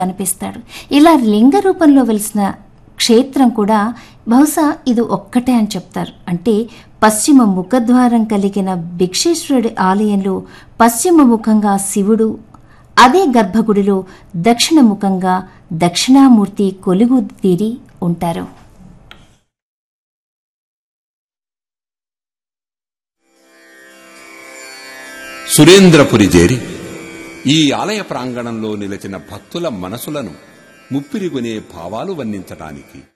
కనిపిస్తాడు ఇలా లింగ రూపంలో వెలిసిన క్షేత్రం కూడా బహుశా ఇది ఒక్కటే అని చెప్తారు అంటే పశ్చిమ ముఖద్వారం కలిగిన భిక్షేశ్వరుడి ఆలయంలో పశ్చిమ ముఖంగా శివుడు అదే గర్భగుడిలో దక్షిణ ముఖంగా దక్షిణామూర్తి కొలుగు తీరి ఉంటారు సురేంద్రపురి చేరి ఈ ఆలయ ప్రాంగణంలో నిలిచిన భక్తుల మనసులను ముప్పిరిగొనే భావాలు వర్ణించటానికి